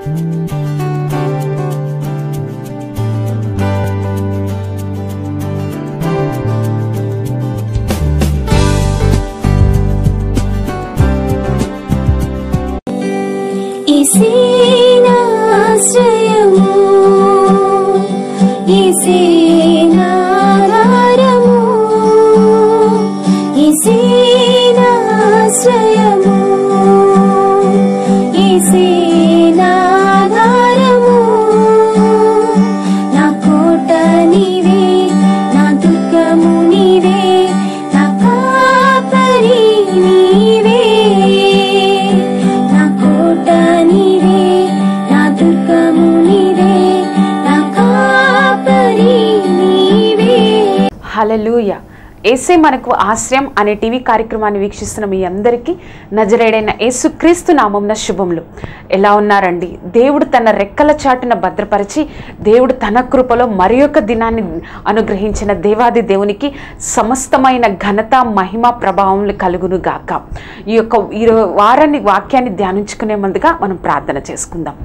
ఈసేనాశ్రయము ఈసేనాధారము ఈసేనాశ్రయము ఈసేనాధారము నా కోట నీవే నా దుర్గము నీవే నా కాపరి నీవే నా కోట నీవే నా దుర్గము నీవే నా కాపరి నీవే హలలుయ ఏసే మనకు ఆశ్రయం అనే టీవీ కార్యక్రమాన్ని వీక్షిస్తున్న మీ అందరికీ నజరేడైన యేసుక్రీస్తు నామంన శుభములు ఎలా ఉన్నారండి దేవుడు తన రెక్కల చాటున భద్రపరిచి దేవుడు తన కృపలో మరి యొక్క దినాన్ని అనుగ్రహించిన దేవాది దేవునికి సమస్తమైన ఘనత మహిమ ప్రభావములు కలుగును గాక ఈ యొక్క ఈ వారాన్ని వాక్యాన్ని ధ్యానించుకునే ముందుగా మనం ప్రార్థన చేసుకుందాం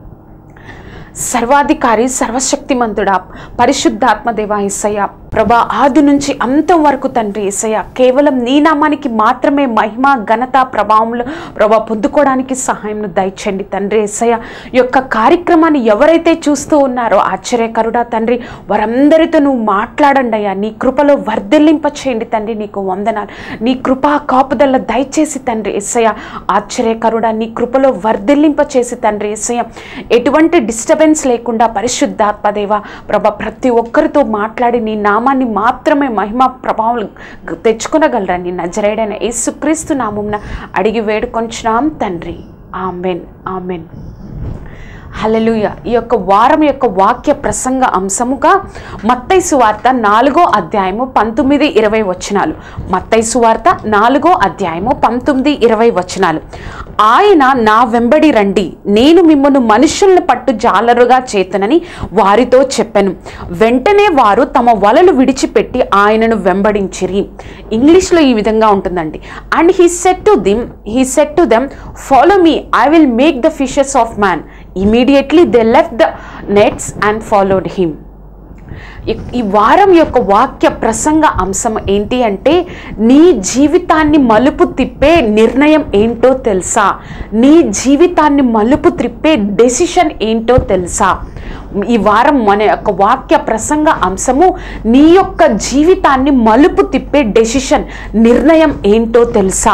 సర్వాధికారి సర్వశక్తిమంతుడా పరిశుద్ధాత్మ దేవా ఇసయ్య ప్రభా ఆది నుంచి అంతం వరకు తండ్రి ఇసయ్య కేవలం నీ నామానికి మాత్రమే మహిమ ఘనత ప్రభావములు ప్రభా పొందుకోవడానికి సహాయం దయచండి తండ్రి ఇసయ్య ఈ యొక్క కార్యక్రమాన్ని ఎవరైతే చూస్తూ ఉన్నారో ఆశ్చర్యకరుడా తండ్రి వారందరితో నువ్వు మాట్లాడండి అయ్యా నీ కృపలో వర్ధిల్లింప చేయండి తండ్రి నీకు వందనాలు నీ కృపా కాపుదల దయచేసి తండ్రి ఎస్సయ్య ఆశ్చర్యకరుడా నీ కృపలో వర్ధిల్లింప చేసి తండ్రి ఎస్సయ్య ఎటువంటి డిస్టర్బెన్స్ లేకుండా పరిశుద్ధాత్మదేవ ప్రభ ప్రతి ఒక్కరితో మాట్లాడి నీ నామాన్ని మాత్రమే మహిమ ప్రభావం తెచ్చుకొనగలరని నజరేడైన యేసుక్రీస్తు నామంన అడిగి వేడుకొంచున్నాం తండ్రి ఆమెన్ ఆమెన్ హల్లెలూయ ఈ యొక్క వారం యొక్క వాక్య ప్రసంగ అంశముగా మత్తైసు వార్త నాలుగో అధ్యాయము పంతొమ్మిది ఇరవై వచనాలు మత్తైసు వార్త నాలుగో అధ్యాయము పంతొమ్మిది ఇరవై వచనాలు ఆయన నా వెంబడి రండి నేను మిమ్మల్ని మనుషుల్ని పట్టు జాలరుగా చేతనని వారితో చెప్పాను వెంటనే వారు తమ వలలు విడిచిపెట్టి ఆయనను వెంబడించిరి ఇంగ్లీష్లో ఈ విధంగా ఉంటుందండి and he said to them he said to them follow me I will make the fishes of man immediately they left the nets and followed him ఈ- ఈ వారం యొక్క వాక్య ప్రసంగ అంశం ఏంటి అంటే నీ జీవితాన్ని మలుపు తిప్పే నిర్ణయం ఏంటో తెలుసా నీ జీవితాన్ని మలుపు తిప్పే డెసిషన్ ఏంటో తెలుసా ఈ వారం మన యొక్క వాక్య ప్రసంగ అంశము నీ యొక్క జీవితాన్ని మలుపు తిప్పే డెసిషన్ నిర్ణయం ఏంటో తెలుసా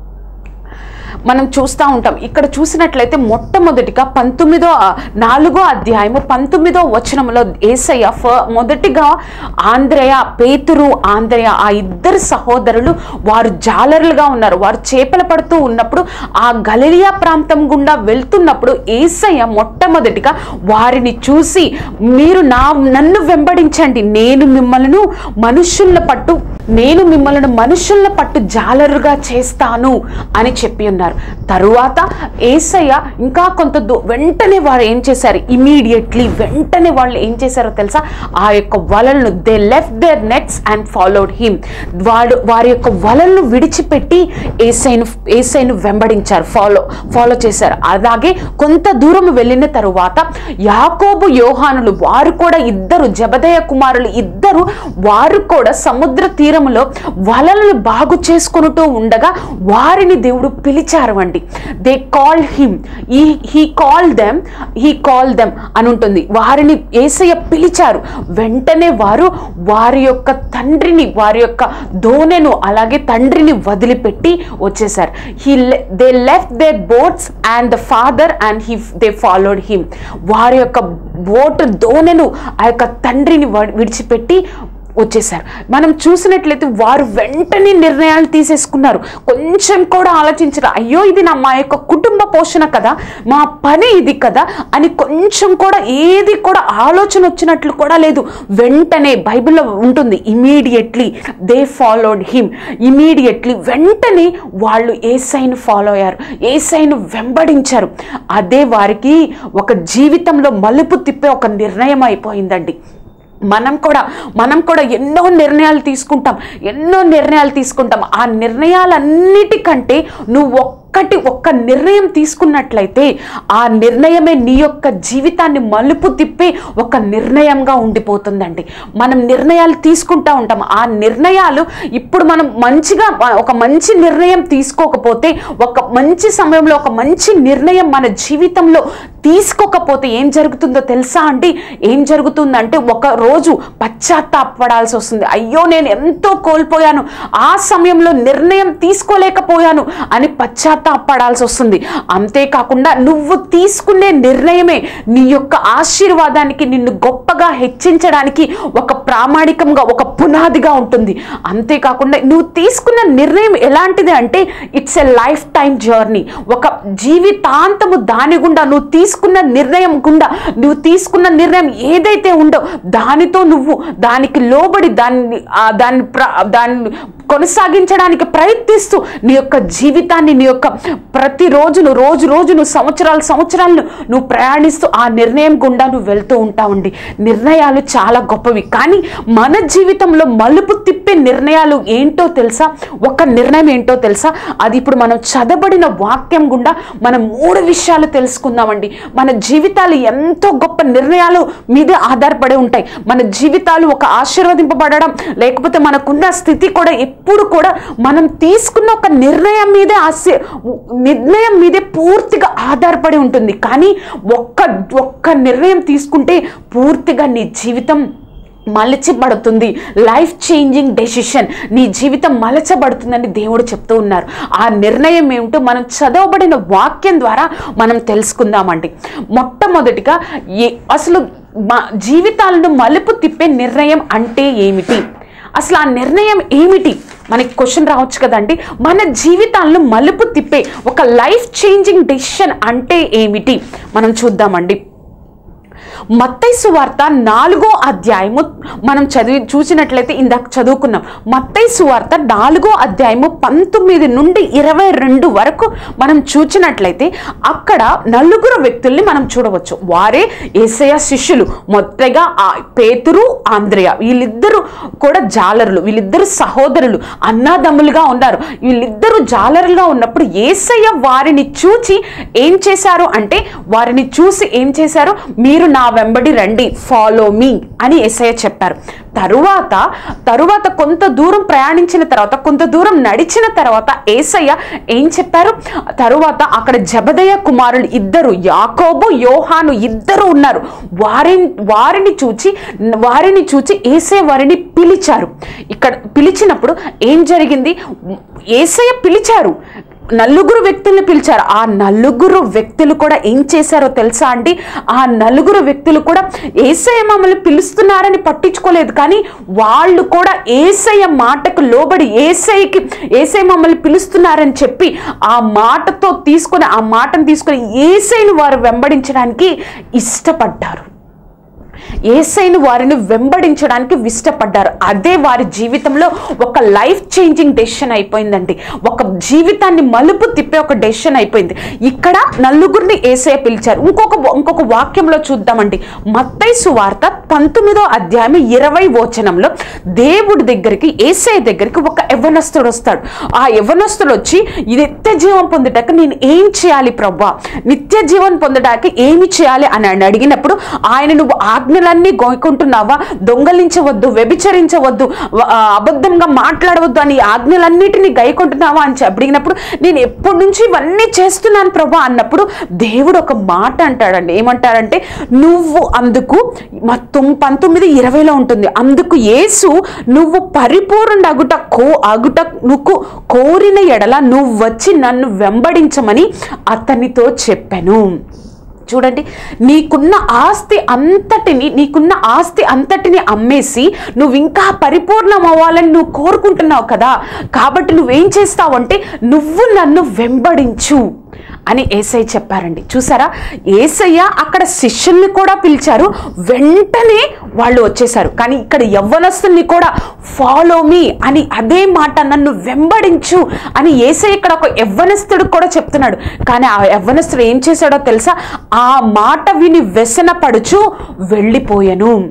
మనం చూస్తూ ఉంటాం ఇక్కడ చూసినట్లయితే మొట్టమొదటిగా పంతొమ్మిదో ఆ, నాలుగో అధ్యాయము పంతొమ్మిదో వచనంలో ఏసయ్య ఫ మొదటిగా ఆంధ్రయ పేతురు ఆంధ్రయ ఆ ఇద్దరు సహోదరులు వారు జాలరులుగా ఉన్నారు వారు చేపలు పడుతూ ఉన్నప్పుడు ఆ గలిలియా ప్రాంతం గుండా వెళ్తున్నప్పుడు ఏసయ్య మొట్టమొదటిగా వారిని చూసి మీరు నా నన్ను వెంబడించండి నేను మిమ్మల్ని మనుషుల పట్టు నేను మిమ్మల్ని మనుషుల పట్టు జాలరుగా చేస్తాను అని చెప్పి ఉన్నారు తరువాత ఏసయ్య ఇంకా కొంత దూ- వెంటనే వారు ఏం చేశారు ఇమీడియట్లీ వెంటనే వాళ్ళు ఏం చేశారో తెలుసా ఆ యొక్క వలలను they left their nets and followed him వాడు వారి యొక్క వలలను విడిచిపెట్టి ఏసైను ఏసైను వెంబడించారు ఫాలో ఫాలో చేశారు అలాగే కొంత దూరం వెళ్ళిన తరువాత యాకోబు యోహానులు వారు కూడా ఇద్దరు జబదయ కుమారులు ఇద్దరు వారు కూడా సముద్ర తీరములో వలలను బాగు చేసుకుంటూ ఉండగా వారిని దేవుడు పిలిచారు అండి దే కాల్ హిమ్ ఈ he call them he call them అని ఉంటుంది వారిని ఏసయ్య పిలిచారు వెంటనే వారు వారి యొక్క తండ్రిని వారి యొక్క దోనెను అలాగే తండ్రిని వదిలిపెట్టి వచ్చేసారు he they left their boats and the father and he they followed him వారి యొక్క బోట్ దోనెను ఆ యొక్క తండ్రిని వడి- విడిచిపెట్టి వచ్చేసారు మనం చూసినట్లయితే వారు వెంటనే నిర్ణయాలు తీసేసుకున్నారు కొంచెం కూడా ఆలోచించరు అయ్యో ఇది నా మా యొక్క కుటుంబ పోషణ కదా మా పని ఇది కదా అని కొంచెం కూడా ఏది కూడా ఆలోచన వచ్చినట్లు కూడా లేదు వెంటనే బైబిల్లో ఉంటుంది immediately they followed him immediately వెంటనే వాళ్ళు ఏసైను ఫాలో అయ్యారు ఏసైను వెంబడించారు అదే వారికి ఒక జీవితంలో మలుపు తిప్పే ఒక నిర్ణయం అయిపోయిందండి మనం కూడా మనం కూడా ఎన్నో నిర్ణయాలు తీసుకుంటాం ఎన్నో నిర్ణయాలు తీసుకుంటాం ఆ నిర్ణయాలన్నిటికంటే నువ్వు ఒక్క ఒక్కటి ఒక్క నిర్ణయం తీసుకున్నట్లయితే ఆ నిర్ణయమే నీ యొక్క జీవితాన్ని మలుపు తిప్పే ఒక నిర్ణయంగా ఉండిపోతుందండి మనం నిర్ణయాలు తీసుకుంటా ఉంటాం ఆ నిర్ణయాలు ఇప్పుడు మనం మంచిగా ఒక మంచి నిర్ణయం తీసుకోకపోతే ఒక మంచి సమయంలో ఒక మంచి నిర్ణయం మన జీవితంలో తీసుకోకపోతే ఏం జరుగుతుందో తెలుసా అండి ఏం జరుగుతుందంటే ఒక రోజు పశ్చాత్తాపడాల్సి వస్తుంది అయ్యో నేను ఎంతో కోల్పోయాను ఆ సమయంలో నిర్ణయం తీసుకోలేకపోయాను అని పశ్చాత్తాపడాల్సి వస్తుంది అంతేకాకుండా నువ్వు తీసుకునే నిర్ణయమే నీ యొక్క ఆశీర్వాదానికి నిన్ను గొప్పగా హెచ్చించడానికి ఒక ప్రామాణికంగా ఒక పునాదిగా ఉంటుంది అంతేకాకుండా నువ్వు తీసుకున్న నిర్ణయం ఎలాంటిది అంటే it's a life time journey ఒక జీవితాంతము దాని గుండా నువ్వు తీసుకున్న నిర్ణయం గుండా నువ్వు తీసుకున్న నిర్ణయం ఏదైతే ఉందో దానితో నువ్వు దానికి లోబడి దాన్ని ఆ దాన్ని ప్ర- దాన్ని కొనసాగించడానికి ప్రయత్నిస్తూ నీ యొక్క జీవితాన్ని నీ యొక్క ప్రతి రోజును రోజు రోజును సంవత్సరాలు సంవత్సరాలను నువ్వు ప్రయాణిస్తూ ఆ నిర్ణయం గుండా నువ్వు వెళ్తూ ఉంటావండి నిర్ణయాలు చాలా గొప్పవి కానీ మన జీవితంలో మలుపు తిప్పే నిర్ణయాలు ఏంటో తెలుసా ఒక నిర్ణయం ఏంటో తెలుసా అది ఇప్పుడు మనం చదవబడిన వాక్యం గుండా మనం మూడు విషయాలు తెలుసుకుందామండి మన జీవితాలు ఎంతో గొప్ప నిర్ణయాలు మీదే ఆధారపడి ఉంటాయి మన జీవితాలు ఒక ఆశీర్వదింపబడడం లేకపోతే మనకున్న స్థితి కూడా ఎప్పుడు కూడా మనం తీసుకున్న ఒక నిర్ణయం మీదే ఆశ నిర్ణయం మీదే పూర్తిగా ఆధారపడి ఉంటుంది కానీ ఒక్క ఒక్క నిర్ణయం తీసుకుంటే పూర్తిగా నీ జీవితం మలచబడుతుంది లైఫ్ చేంజింగ్ డెసిషన్ నీ జీవితం మలచబడుతుందని దేవుడు చెప్తూ ఉన్నారు ఆ నిర్ణయం ఏమిటో మనం చదవబడిన వాక్యం ద్వారా మనం తెలుసుకుందామండి మొట్టమొదటిగా ఏ అసలు మా జీవితాలను మలుపు తిప్పే నిర్ణయం అంటే ఏమిటి అసలు ఆ నిర్ణయం ఏమిటి మనకి క్వశ్చన్ రావచ్చు కదండి మన జీవితాలను మలుపు తిప్పే ఒక లైఫ్ చేంజింగ్ డెసిషన్ అంటే ఏమిటి మనం చూద్దామండి మత్తైసు వార్త నాలుగో అధ్యాయము మనం చదివి చూసినట్లయితే ఇందాక చదువుకున్నాం మత్తైసు వార్త నాలుగో అధ్యాయము పంతొమ్మిది నుండి ఇరవై రెండు వరకు మనం చూసినట్లయితే అక్కడ నలుగురు వ్యక్తుల్ని మనం చూడవచ్చు వారే ఏసయ శిష్యులు మొదటగా ఆ పేతురు ఆంధ్రయ వీళ్ళిద్దరూ కూడా జాలరులు వీళ్ళిద్దరు సహోదరులు అన్నాదమ్ములుగా ఉన్నారు వీళ్ళిద్దరూ జాలరులుగా ఉన్నప్పుడు ఏసయ్య వారిని చూచి ఏం చేశారు అంటే వారిని చూసి ఏం చేశారు మీరు నా వెంబడి రండి ఫాలో మీ అని ఎస్ఐ చెప్పారు తరువాత తరువాత కొంత దూరం ప్రయాణించిన తర్వాత కొంత దూరం నడిచిన తర్వాత ఏసయ్య ఏం చెప్పారు తరువాత అక్కడ జబదయ్య కుమారులు ఇద్దరు యాకోబు యోహాను ఇద్దరు ఉన్నారు వారిని వారిని చూచి వారిని చూచి ఏసయ్య వారిని పిలిచారు ఇక్కడ పిలిచినప్పుడు ఏం జరిగింది ఏసయ్య పిలిచారు నలుగురు వ్యక్తుల్ని పిలిచారు ఆ నలుగురు వ్యక్తులు కూడా ఏం చేశారో తెలుసా అండి ఆ నలుగురు వ్యక్తులు కూడా ఏసయ్య మమ్మల్ని పిలుస్తున్నారని పట్టించుకోలేదు కానీ వాళ్ళు కూడా ఏసయ్య మాటకు లోబడి ఏసయ్యకి ఏసయ్య మమ్మల్ని పిలుస్తున్నారని చెప్పి ఆ మాటతో తీసుకొని ఆ మాటను తీసుకొని ఏసైని వారు వెంబడించడానికి ఇష్టపడ్డారు ఏసైను వారిని వెంబడించడానికి ఇష్టపడ్డారు అదే వారి జీవితంలో ఒక లైఫ్ చేంజింగ్ డెసిషన్ అయిపోయిందండి ఒక జీవితాన్ని మలుపు తిప్పే ఒక డెసిషన్ అయిపోయింది ఇక్కడ నలుగురిని ఏసయ్య పిలిచారు ఇంకొక ఇంకొక వాక్యంలో చూద్దామండి మత్తైసు వార్త పంతొమ్మిదో అధ్యాయం ఇరవై వచనంలో దేవుడి దగ్గరికి ఏసయ్య దగ్గరికి ఒక యవ్వనస్తుడు వస్తాడు ఆ యవ్వనస్తుడు వచ్చి ఇది నిత్య జీవం పొందుటకు నేను ఏం చేయాలి ప్రవ్వా నిత్య జీవం పొందడానికి ఏమి చేయాలి అని ఆయన అడిగినప్పుడు ఆయన నువ్వు ఆజ్ఞలన్నీ గోయకుంటున్నావా దొంగలించవద్దు వ్యభిచరించవద్దు వ- ఆ, అబద్ధంగా మాట్లాడవద్దు అని ఈ ఆజ్ఞలన్నిటినీ గైకుంటున్నావా అని చెప్పి అడిగినప్పుడు నేను ఎప్పటి నుంచి ఇవన్నీ చేస్తున్నాను ప్రభా అన్నప్పుడు దేవుడు ఒక మాట అంటాడండి ఏమంటారంటే నువ్వు అందుకు మొత్తం పంతొమ్మిది ఇరవైలో ఉంటుంది అందుకు యేసు నువ్వు పరిపూర్ణ అగుట కో అగుట నువ్వు కోరిన ఎడల నువ్వు వచ్చి నన్ను వెంబడించమని అతనితో చెప్పాను చూడండి నీకున్న ఆస్తి అంతటిని నీకున్న ఆస్తి అంతటిని అమ్మేసి నువ్వు ఇంకా పరిపూర్ణం అవ్వాలని నువ్వు కోరుకుంటున్నావు కదా కాబట్టి నువ్వేం చేస్తావు అంటే నువ్వు నన్ను వెంబడించు అని ఏసై చెప్పారండి చూసారా ఏసయ్య అక్కడ శిష్యుల్ని కూడా పిలిచారు వెంటనే వాళ్ళు వచ్చేసారు కానీ ఇక్కడ యవ్వనస్తుల్ని కూడా ఫాలో మీ అని అదే మాట నన్ను వెంబడించు అని ఏసై ఇక్కడ ఒక యవ్వనస్తుడు కూడా చెప్తున్నాడు కానీ ఆ యవ్వనస్తుడు ఏం చేశాడో తెలుసా ఆ మాట విని వ్యసనపడుచు వెళ్ళిపోయాను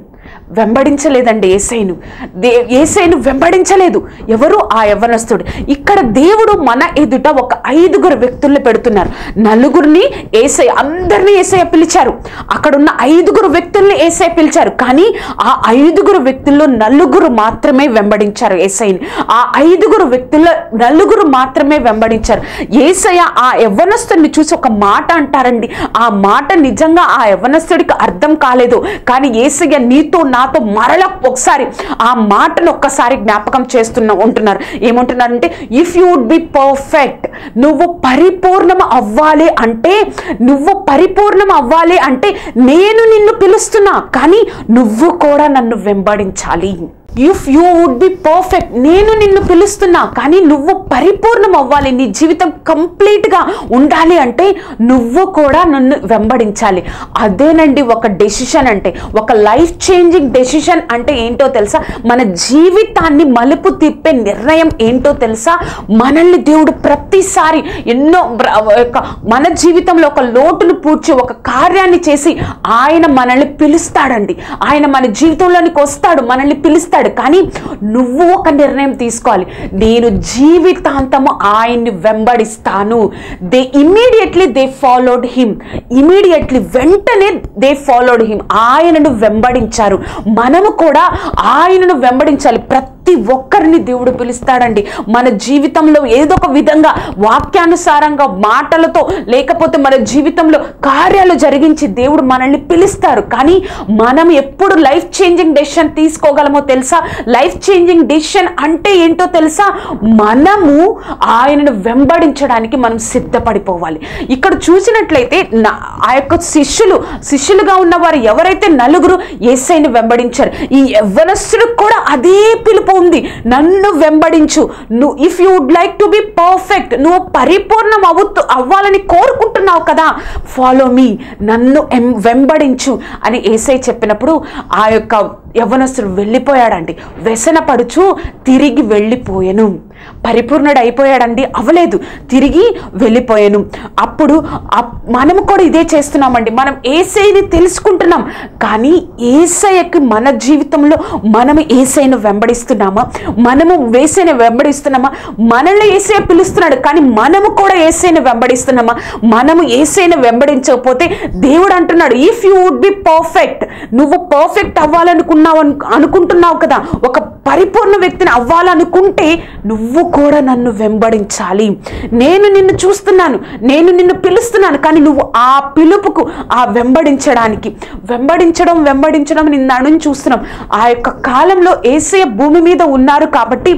వెంబడించలేదండి ఏసైను దే ఏసైను వెంబడించలేదు ఎవరు ఆ యవ్వనస్తుడు ఇక్కడ దేవుడు మన ఎదుట ఒక ఐదుగురు వ్యక్తుల్ని పెడుతున్నారు నలుగురిని ఏసై అందరినీ ఏసయ్య పిలిచారు అక్కడున్న ఐదుగురు వ్యక్తుల్ని ఏసై పిలిచారు కానీ ఆ ఐదుగురు వ్యక్తుల్లో నలుగురు మాత్రమే వెంబడించారు ఏసైని ఆ ఐదుగురు వ్యక్తుల్లో నలుగురు మాత్రమే వెంబడించారు ఏసయ్య ఆ యవ్వనస్తుడిని చూసి ఒక మాట అంటారండి ఆ మాట నిజంగా ఆ యవ్వనస్తుడికి అర్థం కాలేదు కానీ ఏసయ్య నీతో నాతో మరల ఒకసారి ఆ మాటను ఒక్కసారి జ్ఞాపకం చేస్తున్న ఉంటున్నారు ఏమంటున్నారంటే if you would be perfect నువ్వు పరిపూర్ణం అవ్వాలి అంటే నువ్వు పరిపూర్ణం అవ్వాలి అంటే నేను నిన్ను పిలుస్తున్నా కానీ నువ్వు కూడా నన్ను వెంబడించాలి if you would be perfect నేను నిన్ను పిలుస్తున్నా కానీ నువ్వు పరిపూర్ణం అవ్వాలి నీ జీవితం కంప్లీట్గా ఉండాలి అంటే నువ్వు కూడా నన్ను వెంబడించాలి అదేనండి ఒక డెసిషన్ అంటే ఒక లైఫ్ చేంజింగ్ డెసిషన్ అంటే ఏంటో తెలుసా మన జీవితాన్ని మలుపు తిప్పే నిర్ణయం ఏంటో తెలుసా మనల్ని దేవుడు ప్రతిసారి ఎన్నో బ్ర- ఒక మన జీవితంలో ఒక లోటును పూడ్చి ఒక కార్యాన్ని చేసి ఆయన మనల్ని పిలుస్తాడండి ఆయన మన జీవితంలోనికి వస్తాడు మనల్ని పిలుస్తాడు కానీ నువ్వు ఒక నిర్ణయం తీసుకోవాలి నేను జీవితాంతము ఆయన్ని వెంబడిస్తాను they immediately they followed him immediately వెంటనే దే ఫాలోడ్ హిమ్ ఆయనను వెంబడించారు మనము కూడా ఆయనను వెంబడించాలి ప్రతి ఒక్కరిని దేవుడు పిలుస్తాడండి మన జీవితంలో ఏదో ఒక విధంగా వాక్యానుసారంగా మాటలతో లేకపోతే మన జీవితంలో కార్యాలు జరిగించి దేవుడు మనల్ని పిలుస్తారు కానీ మనం ఎప్పుడు లైఫ్ చేంజింగ్ డెసిషన్ తీసుకోగలమో తెలుసా లైఫ్ చేంజింగ్ డెసిషన్ అంటే ఏంటో తెలుసా మనము ఆయనను వెంబడించడానికి మనం సిద్ధపడిపోవాలి ఇక్కడ చూసినట్లయితే నా- ఆ యొక్క శిష్యులు శిష్యులుగా ఉన్నవారు ఎవరైతే నలుగురు ఏసైని వెంబడించారు ఈ యవ్వనస్తుడికి కూడా అదే పిలుపు ఉంది నన్ను వెంబడించు నువ్వు if you would like to be perfect నువ్వు పరిపూర్ణం అవుతూ అవ్వాలని కోరుకుంటున్నావు కదా ఫాలో మీ నన్ను ఎం- వెంబడించు అని ఏసై చెప్పినప్పుడు ఆ యొక్క యవ్వనస్తుడు వెళ్ళిపోయాడండి వ్యసనపడుచు తిరిగి వెళ్ళిపోయాను పరిపూర్ణుడు అయిపోయాడండి అవలేదు తిరిగి వెళ్ళిపోయాను అప్పుడు అప్- మనము కూడా ఇదే చేస్తున్నామండి మనం ఏసైని తెలుసుకుంటున్నాం కానీ ఏసయ్యకి మన జీవితంలో మనము ఏసైను వెంబడిస్తున్నామా మనము వేసైని వెంబడిస్తున్నామా మనల్ని ఏసై పిలుస్తున్నాడు కానీ మనము కూడా ఏసైని వెంబడిస్తున్నామా మనము ఏసైని వెంబడించకపోతే దేవుడు అంటున్నాడు if you would be perfect నువ్వు పర్ఫెక్ట్ అవ్వాలనుకున్నావు అను- అనుకుంటున్నావు కదా ఒక పరిపూర్ణ వ్యక్తిని అవ్వాలనుకుంటే నువ్వు కూడా నన్ను వెంబడించాలి నేను నిన్ను చూస్తున్నాను నేను నిన్ను పిలుస్తున్నాను కానీ నువ్వు ఆ పిలుపుకు ఆ వెంబడించడానికి వెంబడించడం వెంబడించడం నిన్న నుంచి చూస్తున్నాం ఆ యొక్క కాలంలో ఏసయ భూమి మీద ఉన్నారు కాబట్టి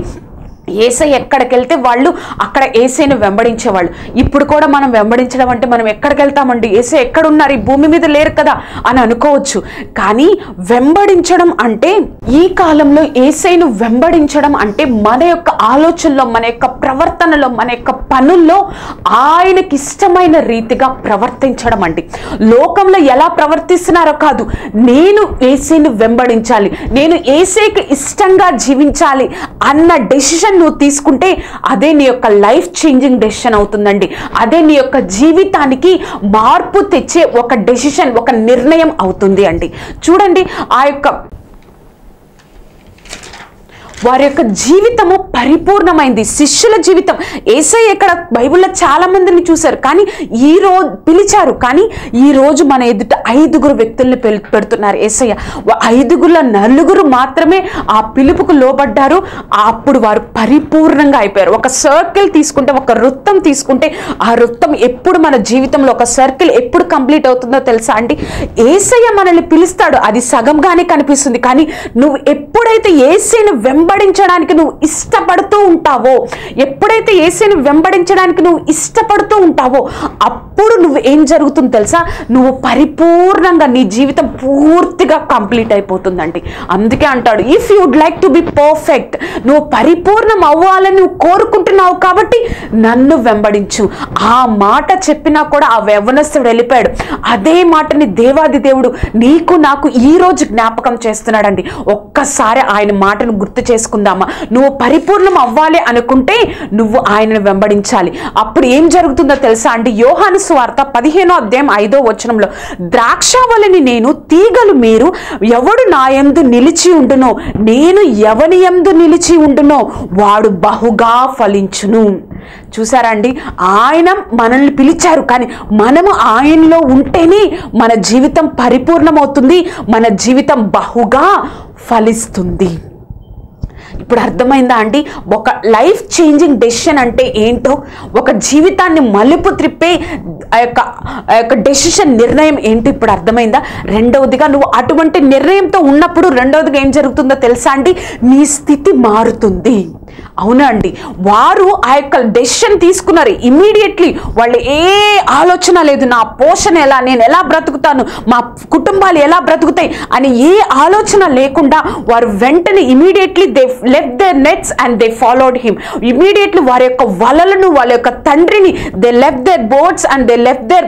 ఏసై ఎక్కడికి వెళ్తే వాళ్ళు అక్కడ ఏసైని వెంబడించేవాళ్ళు ఇప్పుడు కూడా మనం వెంబడించడం అంటే మనం ఎక్కడికి వెళ్తామండి ఏసై ఎక్కడ ఉన్నారు ఈ భూమి మీద లేరు కదా అని అనుకోవచ్చు కానీ వెంబడించడం అంటే ఈ కాలంలో ఏసైను వెంబడించడం అంటే మన యొక్క ఆలోచనలో మన యొక్క ప్రవర్తనలో మన యొక్క పనుల్లో ఆయనకి ఇష్టమైన రీతిగా ప్రవర్తించడం అండి లోకంలో ఎలా ప్రవర్తిస్తున్నారో కాదు నేను ఏసైను వెంబడించాలి నేను ఏసైకి ఇష్టంగా జీవించాలి అన్న డెసిషన్ నువ్వు తీసుకుంటే అదే నీ యొక్క లైఫ్ చేంజింగ్ డెసిషన్ అవుతుందండి అదే నీ యొక్క జీవితానికి మార్పు తెచ్చే ఒక డెసిషన్ ఒక నిర్ణయం అవుతుంది అండి చూడండి ఆ యొక్క వారి యొక్క జీవితము పరిపూర్ణమైంది శిష్యుల జీవితం ఏసై ఇక్కడ బైబిల్లో చాలా మందిని చూశారు కానీ ఈ రోజు పిలిచారు కానీ ఈ రోజు మన ఎదుట ఐదుగురు వ్యక్తుల్ని పెల్- పెడుతున్నారు ఏసయ్య వా- ఐదుగురుల నలుగురు మాత్రమే ఆ పిలుపుకు లోబడ్డారు ఆ అప్పుడు వారు పరిపూర్ణంగా అయిపోయారు ఒక సర్కిల్ తీసుకుంటే ఒక వృత్తం తీసుకుంటే ఆ వృత్తం ఎప్పుడు మన జీవితంలో ఒక సర్కిల్ ఎప్పుడు కంప్లీట్ అవుతుందో తెలుసా అండి ఏసయ్య మనల్ని పిలుస్తాడు అది సగంగానే కనిపిస్తుంది కానీ నువ్వు ఎప్పుడైతే ఏసైని వెంబడించడానికి నువ్వు ఇష్టపడుతూ ఉంటావో ఎప్పుడైతే ఏసైని వెంబడించడానికి నువ్వు ఇష్టపడుతూ ఉంటావో అప్పుడు నువ్వు ఏం జరుగుతుందో తెలుసా నువ్వు పరిపూర్ణంగా నీ జీవితం పూర్తిగా కంప్లీట్ అయిపోతుందండి అందుకే అంటాడు if you'd like to be perfect నువ్వు పరిపూర్ణం అవ్వాలని నువ్వు కోరుకుంటున్నావు కాబట్టి నన్ను వెంబడించు ఆ మాట చెప్పినా కూడా ఆ యవ్వనస్తుడు వెళ్ళిపోయాడు అదే మాటని దేవాది దేవుడు నీకు నాకు ఈ రోజు జ్ఞాపకం చేస్తున్నాడండి ఒక్కసారి ఆయన మాటను గుర్తు చేసుకుంటే చేసుకుందామా నువ్వు పరిపూర్ణం అవ్వాలి అనుకుంటే నువ్వు ఆయనను వెంబడించాలి అప్పుడు ఏం జరుగుతుందో తెలుసా అండి యోహాను స్వార్త పదిహేనో అధ్యాయం ఐదో వచనంలో ద్రాక్షావళిని నేను తీగలు మీరు ఎవడు నా యందు నిలిచి ఉండునో నేను ఎవని యందు నిలిచి ఉండునో వాడు బహుగా ఫలించును చూసారా అండి ఆయన మనల్ని పిలిచారు కానీ మనము ఆయనలో ఉంటేనే మన జీవితం పరిపూర్ణమవుతుంది మన జీవితం బహుగా ఫలిస్తుంది ఇప్పుడు అర్థమైందా అండి ఒక లైఫ్ చేంజింగ్ డెసిషన్ అంటే ఏంటో ఒక జీవితాన్ని మలుపు త్రిప్పే ఆ యొక్క ఆ యొక్క డెసిషన్ నిర్ణయం ఏంటో ఇప్పుడు అర్థమైందా రెండవదిగా నువ్వు అటువంటి నిర్ణయంతో ఉన్నప్పుడు రెండవదిగా ఏం జరుగుతుందో తెలుసా అండి నీ స్థితి మారుతుంది అవునా అండి వారు ఆ యొక్క డెసిషన్ తీసుకున్నారు ఇమీడియట్లీ వాళ్ళు ఏ ఆలోచన లేదు నా పోషణ ఎలా నేను ఎలా బ్రతుకుతాను మా కుటుంబాలు ఎలా బ్రతుకుతాయి అని ఏ ఆలోచన లేకుండా వారు వెంటనే immediately they left the nets and they followed him immediately వారి యొక్క వలలను వాళ్ళ యొక్క తండ్రిని they left their boats and they left their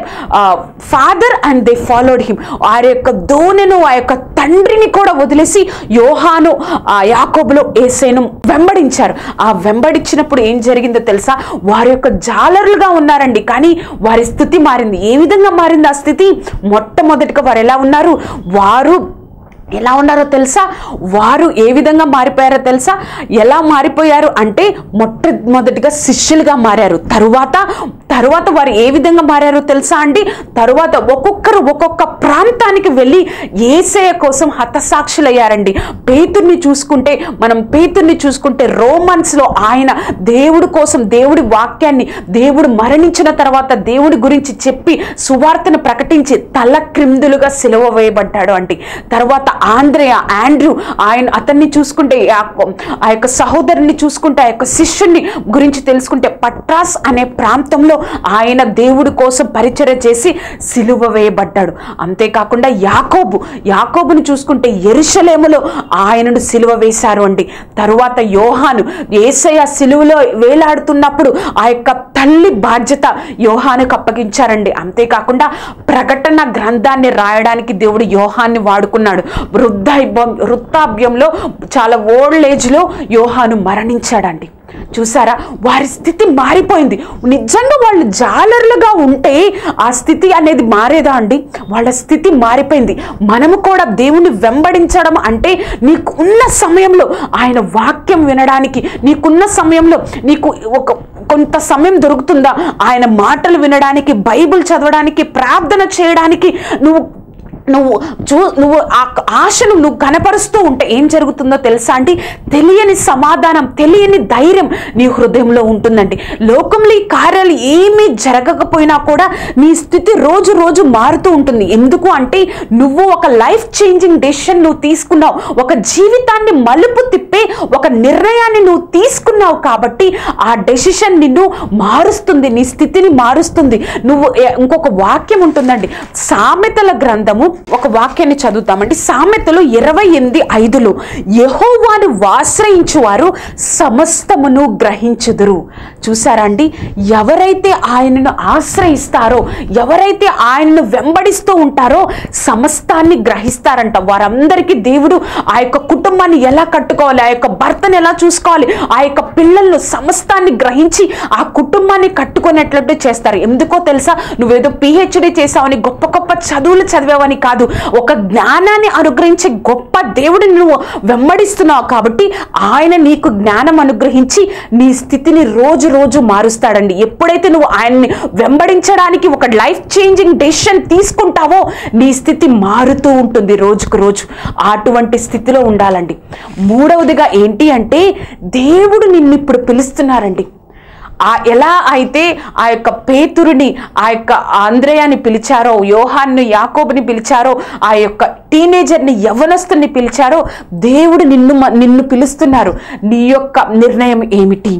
father and they followed him వారి యొక్క దోనెను ఆ యొక్క తండ్రిని కూడా వదిలేసి యోహాను ఆ యాకోబులో ఏసేను వెంబడించారు ఆ వెంబడించినప్పుడు ఏం జరిగిందో తెలుసా వారి యొక్క జాలరులుగా ఉన్నారండి కానీ వారి స్థితి మారింది ఏ విధంగా మారింది ఆ స్థితి మొట్టమొదటిగా వారు ఎలా ఉన్నారు వారు ఎలా ఉన్నారో తెలుసా వారు ఏ విధంగా మారిపోయారో తెలుసా ఎలా మారిపోయారు అంటే మొట్టమొదటిగా శిష్యులుగా మారారు తరువాత తరువాత వారు ఏ విధంగా మారారో తెలుసా అండి తరువాత ఒక్కొక్కరు ఒక్కొక్క ప్రాంతానికి వెళ్ళి ఏసయ కోసం హతసాక్షులయ్యారండి పేతుర్ని చూసుకుంటే మనం పేతుర్ని చూసుకుంటే రోమన్స్లో ఆయన దేవుడి కోసం దేవుడి వాక్యాన్ని దేవుడు మరణించిన తర్వాత దేవుడి గురించి చెప్పి సువార్తను ప్రకటించి తల క్రిందులుగా సిలువ వేయబడ్డాడు అండి తర్వాత ఆంధ్రయ ఆండ్రూ ఆయన అతన్ని చూసుకుంటే ఆ- ఆ యొక్క సహోదరుని చూసుకుంటే ఆ యొక్క శిష్యుని గురించి తెలుసుకుంటే పట్రాస్ అనే ప్రాంతంలో ఆయన దేవుడి కోసం పరిచర్య చేసి సిలువ వేయబడ్డాడు అంతేకాకుండా యాకోబు యాకోబుని చూసుకుంటే ఎరుషలేములో ఆయనను సిలువ వేశారు అండి తరువాత యోహాను ఏసయ సిలువలో వేలాడుతున్నప్పుడు ఆ యొక్క తల్లి బాధ్యత యోహానుకు అప్పగించారండి అంతేకాకుండా ప్రకటన గ్రంథాన్ని రాయడానికి దేవుడు యోహాన్ని వాడుకున్నాడు వృద్ధాభ్యం వృద్ధాభ్యంలో చాలా ఓల్డ్ ఏజ్లో యోహాను మరణించాడండి చూసారా వారి స్థితి మారిపోయింది నిజంగా వాళ్ళు జాలర్లుగా ఉంటే ఆ స్థితి అనేది మారేదా అండి వాళ్ళ స్థితి మారిపోయింది మనము కూడా దేవుణ్ణి వెంబడించడం అంటే నీకు ఉన్న సమయంలో ఆయన వాక్యం వినడానికి నీకున్న సమయంలో నీకు ఒక కొంత సమయం దొరుకుతుందా ఆయన మాటలు వినడానికి బైబిల్ చదవడానికి ప్రార్థన చేయడానికి నువ్వు నువ్వు చూ నువ్వు ఆ ఆశను నువ్వు కనపరుస్తూ ఉంటే ఏం జరుగుతుందో తెలుసా అండి తెలియని సమాధానం తెలియని ధైర్యం నీ హృదయంలో ఉంటుందండి లోకంలో ఈ కార్యాలు ఏమీ జరగకపోయినా కూడా నీ స్థితి రోజు రోజు మారుతూ ఉంటుంది ఎందుకు అంటే నువ్వు ఒక లైఫ్ చేంజింగ్ డెసిషన్ నువ్వు తీసుకున్నావు ఒక జీవితాన్ని మలుపు తిప్పే ఒక నిర్ణయాన్ని నువ్వు తీసుకున్నావు కాబట్టి ఆ డెసిషన్ నిన్ను మారుస్తుంది నీ స్థితిని మారుస్తుంది నువ్వు ఏ- ఇంకొక వాక్యం ఉంటుందండి సామెతల గ్రంథము ఒక వాక్యాన్ని చదువుతామండి సామెతలు ఇరవై ఎనిమిది ఐదులో యహోవాను ఆశ్రయించు వారు సమస్తమును గ్రహించుదురు చూసారా అండి ఎవరైతే ఆయనను ఆశ్రయిస్తారో ఎవరైతే ఆయనను వెంబడిస్తూ ఉంటారో సమస్తాన్ని గ్రహిస్తారంట వారందరికీ దేవుడు ఆ యొక్క కుటుంబాన్ని ఎలా కట్టుకోవాలి ఆ యొక్క భర్తను ఎలా చూసుకోవాలి ఆ యొక్క పిల్లలను సమస్తాన్ని గ్రహించి ఆ కుటుంబాన్ని కట్టుకునేటట్టు చేస్తారు ఎందుకో తెలుసా నువ్వేదో పిహెచ్డి చేసావని గొప్ప గొప్ప చదువులు చదివావని కాదు ఒక జ్ఞానాన్ని అనుగ్రహించే గొప్ప దేవుడిని నువ్వు వెంబడిస్తున్నావు కాబట్టి ఆయన నీకు జ్ఞానం అనుగ్రహించి నీ స్థితిని రోజు రోజు మారుస్తాడండి ఎప్పుడైతే నువ్వు ఆయన్ని వెంబడించడానికి ఒక లైఫ్ చేంజింగ్ డెసిషన్ తీసుకుంటావో నీ స్థితి మారుతూ ఉంటుంది రోజుకు రోజు అటువంటి స్థితిలో ఉండాలండి మూడవదిగా ఏంటి అంటే దేవుడు నిన్ను ఇప్పుడు పిలుస్తున్నారండి ఆ ఎలా అయితే ఆ యొక్క పేతురుని ఆ యొక్క ఆంధ్రేయాని పిలిచారో యోహాన్ని యాకోబుని పిలిచారో ఆ యొక్క టీనేజర్ని యవనస్తుని పిలిచారో దేవుడు నిన్ను మ- నిన్ను పిలుస్తున్నారు నీ యొక్క నిర్ణయం ఏమిటి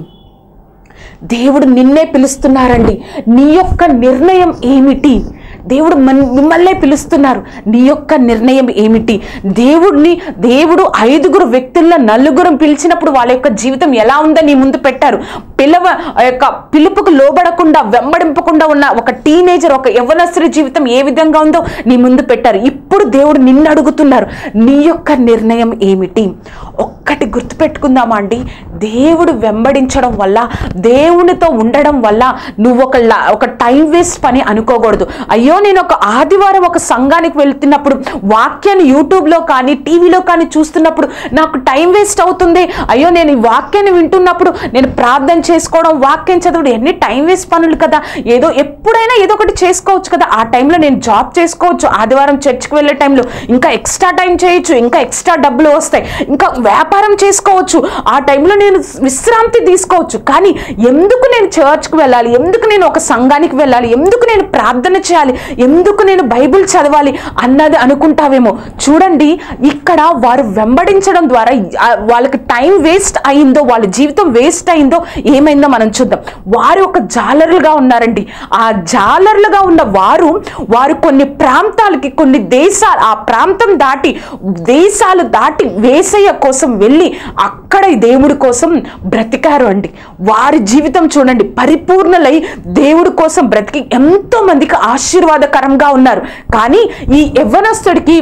దేవుడు నిన్నే పిలుస్తున్నారండి నీ యొక్క నిర్ణయం ఏమిటి దేవుడు మన్- మిమ్మల్నే పిలుస్తున్నారు నీ యొక్క నిర్ణయం ఏమిటి దేవుడిని దేవుడు ఐదుగురు వ్యక్తుల్లో నలుగురు పిలిచినప్పుడు వాళ్ళ యొక్క జీవితం ఎలా ఉందో నీ ముందు పెట్టారు పిలవ ఆ యొక్క పిలుపుకు లోబడకుండా వెంబడింపకుండా ఉన్న ఒక టీనేజర్ ఒక యవ్వనస్తుడి జీవితం ఏ విధంగా ఉందో నీ ముందు పెట్టారు ఇప్పుడు దేవుడు నిన్ను అడుగుతున్నారు నీ యొక్క నిర్ణయం ఏమిటి ఒక్కటి గుర్తుపెట్టుకుందామా అండి దేవుడు వెంబడించడం వల్ల దేవునితో ఉండడం వల్ల నువ్వు ఒక లా- ఒక టైం వేస్ట్ పని అనుకోకూడదు అయ్యో నేను ఒక ఆదివారం ఒక సంఘానికి వెళ్తున్నప్పుడు వాక్యాన్ని యూట్యూబ్లో కానీ టీవీలో కానీ చూస్తున్నప్పుడు నాకు టైం వేస్ట్ అవుతుంది అయ్యో నేను ఈ వాక్యాన్ని వింటున్నప్పుడు నేను ప్రార్థన చేసుకోవడం వాక్యం చదవడం ఎన్ని టైం వేస్ట్ పనులు కదా ఏదో ఎప్పుడైనా ఏదో ఒకటి చేసుకోవచ్చు కదా ఆ టైంలో నేను జాబ్ చేసుకోవచ్చు ఆదివారం చర్చ్కి వెళ్ళే టైంలో ఇంకా ఎక్స్ట్రా టైం చేయొచ్చు ఇంకా ఎక్స్ట్రా డబ్బులు వస్తాయి ఇంకా వ్యాపారం చేసుకోవచ్చు ఆ టైంలో నేను విశ్రాంతి తీసుకోవచ్చు కానీ ఎందుకు నేను చర్చ్కి వెళ్ళాలి ఎందుకు నేను ఒక సంఘానికి వెళ్ళాలి ఎందుకు నేను ప్రార్థన చేయాలి ఎందుకు నేను బైబిల్ చదవాలి అన్నది అనుకుంటావేమో చూడండి ఇక్కడ వారు వెంబడించడం ద్వారా ఆ, వాళ్ళకి టైం వేస్ట్ అయిందో వాళ్ళ జీవితం వేస్ట్ అయిందో ఏమైందో మనం చూద్దాం వారు ఒక జాలరులుగా ఉన్నారండి ఆ జాలరులుగా ఉన్న వారు వారు కొన్ని ప్రాంతాలకి కొన్ని దేశాలు ఆ ప్రాంతం దాటి దేశాలు దాటి వేసయ్య కోసం వెళ్ళి అక్కడ ఈ దేవుడి కోసం బ్రతికారు అండి వారి జీవితం చూడండి పరిపూర్ణలై దేవుడి కోసం బ్రతికి ఎంతో మందికి ఆశీర్వాదకరంగా ఉన్నారు కానీ ఈ యవ్వనస్తుడికి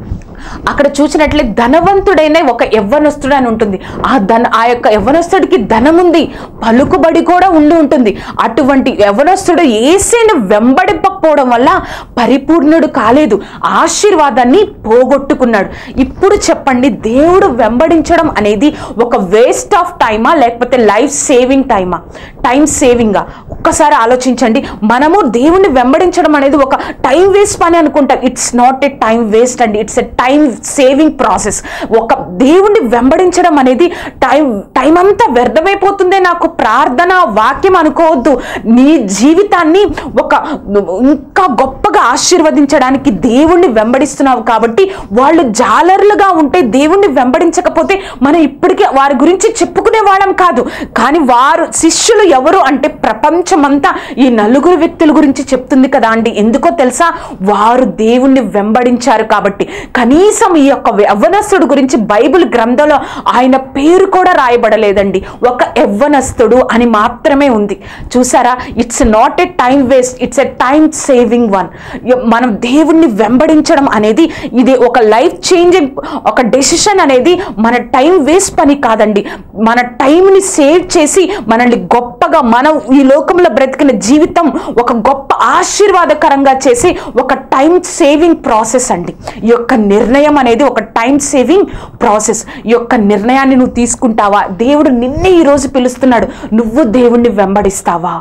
అక్కడ చూసినట్లే ధనవంతుడైన ఒక యవ్వనస్తుడు అని ఉంటుంది ఆ ధన ఆ యొక్క యవ్వనస్తుడికి ధనం ఉంది పలుకుబడి కూడా ఉండి ఉంటుంది అటువంటి యవ్వనస్తుడు ఏసేను వెంబడింపకపోవడం వల్ల పరిపూర్ణుడు కాలేదు ఆశీర్వాదాన్ని పోగొట్టుకున్నాడు ఇప్పుడు చెప్పండి దేవుడు వెంబడించడం అనేది ఒక వేస్ట్ ఆఫ్ టైమా లేకపోతే లైఫ్ సేవింగ్ టైమా టైం సేవింగా ఒక్కసారి ఆలోచించండి మనము దేవుణ్ణి వెంబడించడం అనేది ఒక టైం వేస్ట్ పని అనుకుంటాం it's not a time waste అండి it's a time saving process ఒక దేవుణ్ణి వెంబడించడం అనేది టైం టైం అంతా వ్యర్థమైపోతుందే నాకు ప్రార్థన వాక్యం అనుకోవద్దు నీ జీవితాన్ని ఒక ఇంకా గొప్పగా ఆశీర్వదించడానికి దేవుణ్ణి వెంబడిస్తున్నావు కాబట్టి వాళ్ళు జాలర్లుగా ఉంటే దేవుణ్ణి వెంబడించకపోతే మనం ఇప్పటికే వారి గురించి చెప్పుకునే వాళ్ళం కాదు కానీ వారు శిష్యులు ఎవరు అంటే ప్రపంచమంతా ఈ నలుగురు వ్యక్తుల గురించి చెప్తుంది కదా అండి ఎందుకో తెలుసా వారు దేవుణ్ణి వెంబడించారు కాబట్టి కనీసం ఈ యొక్క యవ్వనస్తుడు గురించి బైబిల్ గ్రంథంలో ఆయన పేరు కూడా రాయబడలేదండి ఒక యవ్వనస్తుడు అని మాత్రమే ఉంది చూసారా it's not a time waste it's a time saving one మనం దేవుణ్ణి వెంబడించడం అనేది ఇది ఒక లైఫ్ చేంజింగ్ ఒక డెసిషన్ అనేది మన టైం వేస్ట్ పని కాదండి మన టైంని సేవ్ చేసి మనల్ని గొప్పగా మనం ఈ లోకంలో బ్రతికిన జీవితం ఒక గొప్ప ఆశీర్వాదకరంగా చేసి ఒక టైం సేవింగ్ ప్రాసెస్ అండి ఈ యొక్క నిర్ణయం అనేది ఒక టైం సేవింగ్ ప్రాసెస్ ఈ యొక్క నిర్ణయాన్ని నువ్వు తీసుకుంటావా దేవుడు నిన్నే ఈరోజు పిలుస్తున్నాడు నువ్వు దేవుణ్ణి వెంబడిస్తావా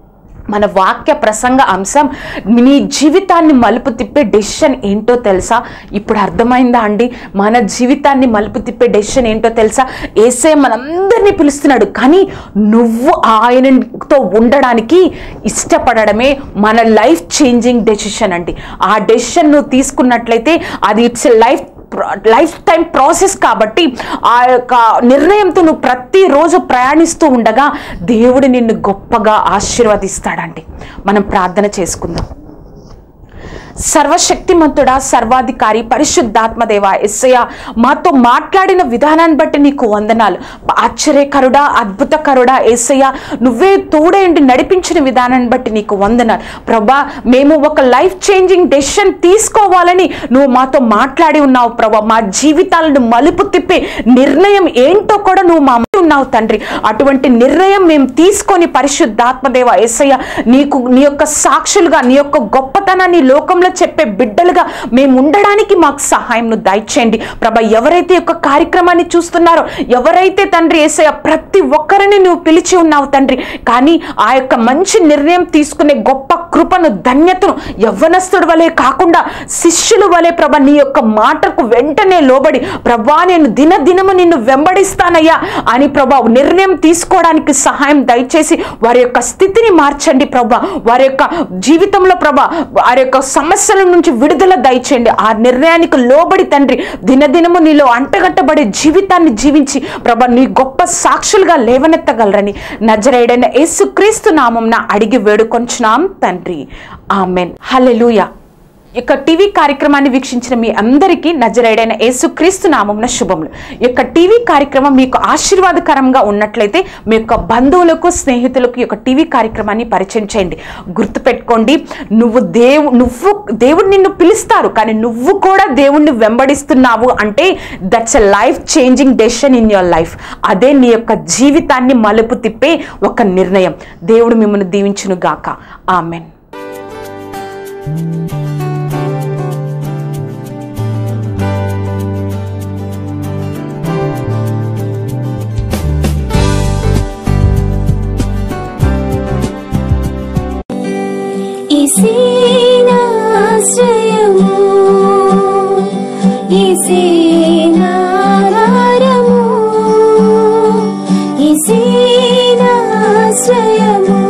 మన వాక్య ప్రసంగ అంశం నీ జీవితాన్ని మలుపు తిప్పే డెసిషన్ ఏంటో తెలుసా ఇప్పుడు అర్థమైందా అండి మన జీవితాన్ని మలుపు తిప్పే డెసిషన్ ఏంటో తెలుసా ఏసే మనందరినీ పిలుస్తున్నాడు కానీ నువ్వు ఆయనతో ఉండడానికి ఇష్టపడడమే మన లైఫ్ చేంజింగ్ డెసిషన్ అండి ఆ డెసిషన్ నువ్వు తీసుకున్నట్లయితే అది it's life life time process కాబట్టి ఆ యొక్క నిర్ణయంతో నువ్వు ప్రతిరోజు ప్రయాణిస్తూ ఉండగా దేవుడు నిన్ను గొప్పగా ఆశీర్వదిస్తాడండి మనం ప్రార్థన చేసుకుందాం సర్వశక్తిమంతుడా సర్వాధికారి పరిశుద్ధాత్మదేవ ఎస్సయ్య మాతో మాట్లాడిన విధానాన్ని బట్టి నీకు వందనాలు ఆశ్చర్యకరుడా అద్భుతకరుడా ఏసయ్య నువ్వే తోడేంటి నడిపించిన విధానాన్ని బట్టి నీకు వందనాలు ప్రభా మేము ఒక లైఫ్ చేంజింగ్ డెసిషన్ తీసుకోవాలని నువ్వు మాతో మాట్లాడి ఉన్నావు ప్రభా మా జీవితాలను మలుపు తిప్పే నిర్ణయం ఏంటో కూడా నువ్వు మా ముందు ఉన్నావు తండ్రి అటువంటి నిర్ణయం మేము తీసుకొని పరిశుద్ధాత్మదేవ ఎస్సయ్య నీకు నీ యొక్క సాక్షులుగా నీ యొక్క గొప్పతనాన్ని ఈ లోకంలో చెప్పే బిడ్డలుగా మేము ఉండడానికి మాకు సహాయం దయచేయండి ప్రభా ఎవరైతే ఈ యొక్క కార్యక్రమాన్ని చూస్తున్నారో ఎవరైతే తండ్రి ఏసయ్య ప్రతి ఒక్కరిని నువ్వు పిలిచి ఉన్నావు తండ్రి కానీ ఆ యొక్క మంచి నిర్ణయం తీసుకునే గొప్ప కృపను ధన్యతను యవ్వనస్తుడి వలె కాకుండా శిష్యుల వలె ప్రభ నీ యొక్క మాటకు వెంటనే లోబడి ప్రభా నేను దినదినము నిన్ను వెంబడిస్తానయ్యా అని ప్రభా నిర్ణయం తీసుకోవడానికి సహాయం దయచేసి వారి యొక్క స్థితిని మార్చండి ప్రభా వారి యొక్క జీవితంలో ప్రభా వారి యొక్క సమస్యల నుంచి విడుదల దయచేయండి ఆ నిర్ణయానికి లోబడి తండ్రి దినదినము నీలో అంటగట్టబడే జీవితాన్ని జీవించి ప్రభా నీ గొప్ప సాక్షులుగా లేవనెత్తగలరని నజరేడైన యేసుక్రీస్తు నామంన అడిగి వేడుకొంచున్నాం తండ్రి ఆమెన్ హల్లెలూయా యొక్క టీవీ కార్యక్రమాన్ని వీక్షించిన మీ అందరికీ నజరేడైన యేసుక్రీస్తు నామమున శుభములు ఈ యొక్క టీవీ కార్యక్రమం మీకు ఆశీర్వాదకరంగా ఉన్నట్లయితే మీ యొక్క బంధువులకు స్నేహితులకు ఈ యొక్క టీవీ కార్యక్రమాన్ని పరిచయం చేయండి గుర్తుపెట్టుకోండి నువ్వు దేవు నువ్వు దేవుడు నిన్ను పిలుస్తారు కానీ నువ్వు కూడా దేవుణ్ణి వెంబడిస్తున్నావు అంటే that's a life changing decision in your life అదే నీ యొక్క జీవితాన్ని మలుపు తిప్పే ఒక నిర్ణయం దేవుడు మిమ్మల్ని దీవించును గాక ఆమెన్ ఈసేనాశ్రయము ఈసేనాధారము ఈసేనాశ్రయము